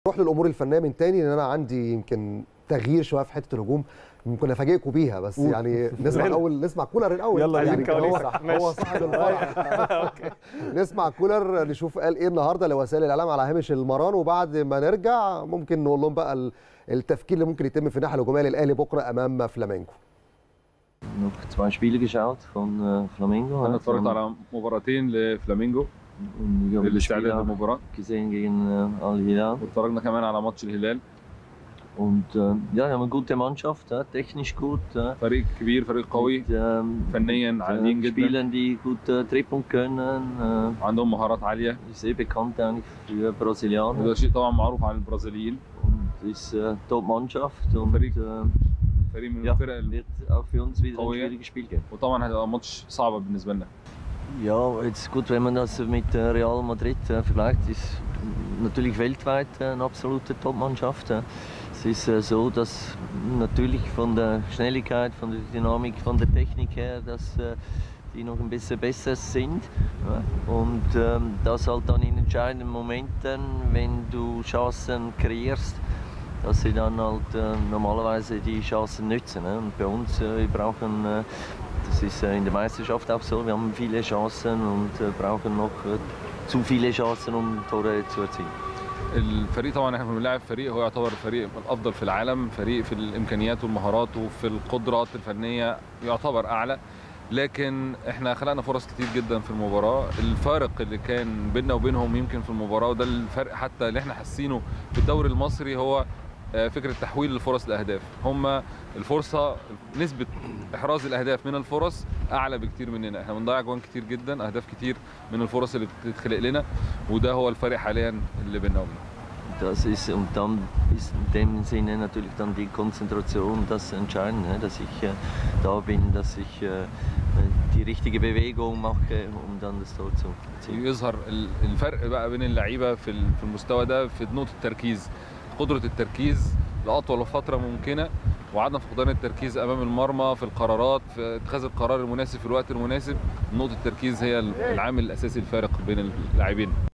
نروح للامور الفنيه من تاني لان انا عندي يمكن تغيير شويه في حته الهجوم ممكن افاجئكم بيها بس قول. يعني نسمع الاول نسمع كولر الاول يلا يعني عايزين هو كواليسك. هو ماشي. صاحب الفرح نسمع كولر نشوف قال ايه النهارده لوسائل الاعلام على هامش المران وبعد ما نرجع ممكن نقول لهم بقى ال- التفكير اللي ممكن يتم في الناحيه الهجوميه للاهلي بكره امام فلامينجو noch zwei Spiele geschaut von äh, Flamengo. انا ja, اتفرجت von- على مباراتين لفلامينجو und ich habe das Spiel للاستعداد auch للمباراه gesehen gegen äh, Al Hilal. واتفرجنا كمان على ماتش الهلال Und äh, ja, wir haben eine gute Mannschaft, ja, technisch gut. Ja, فريق كبير فريق قوي mit, ähm, فنيا mit, عاليين äh, جدا Spielern, die gut äh, trippeln können. Äh, عندهم مهارات عاليه ist eh bekannt eigentlich für Brasilianer. وده شيء طبعا معروف عن البرازيليين Und ist äh, Top-Mannschaft. Und Verrückt. äh, فريق من ja, الفرق ال- wird auch für uns wieder ein Oh ja. schwieriges Spiel geben. وطبعا هتبقى ماتش صعبه بالنسبه لنا Ja, jetzt gut, wenn man das mit äh, Real Madrid äh, vergleicht, ist natürlich weltweit äh, eine absolute Top-Mannschaft. äh. Es ist äh, so, dass natürlich von der Schnelligkeit, von der Dynamik, von der Technik her, dass äh, die noch ein bisschen besser sind. Ja. Und ähm, das halt dann in entscheidenden Momenten, wenn du Chancen kreierst, dass sie dann halt äh, normalerweise die Chancen nützen. Ne? Und bei uns, äh, wir brauchen, äh, das ist äh, in der Meisterschaft auch so, wir haben viele Chancen und äh, brauchen noch äh, zu viele Chancen, um Tore zu erzielen. الفريق طبعا احنا بنلاعب فريق هو يعتبر الفريق الافضل في العالم فريق في الامكانيات والمهارات وفي القدرات الفنيه يعتبر اعلى لكن احنا خلقنا فرص كتير جدا في المباراه الفارق اللي كان بيننا وبينهم يمكن في المباراه وده الفرق حتى اللي احنا حاسينه في الدوري المصري هو آه، فكره تحويل الفرص لاهداف هم الفرصه نسبه احراز الاهداف من الفرص اعلى بكتير مننا احنا بنضيع جوان كتير جدا اهداف كتير من الفرص اللي بتتخلق لنا وده هو الفرق حاليا اللي بيننا وبينهم Das ist, und dann ist in dem Sinne natürlich dann die Konzentration das Entscheidende, ne? dass ich äh, da bin, dass ich äh, die richtige Bewegung mache, um dann das Tor zu erzielen. يظهر ال- الفرق بقى بين اللعيبه في ال- في المستوى ده في نقطه التركيز قدره التركيز لاطول فتره ممكنه وعدم فقدان التركيز امام المرمى في القرارات في اتخاذ القرار المناسب في الوقت المناسب نقطه التركيز هي العامل الاساسي الفارق بين اللاعبين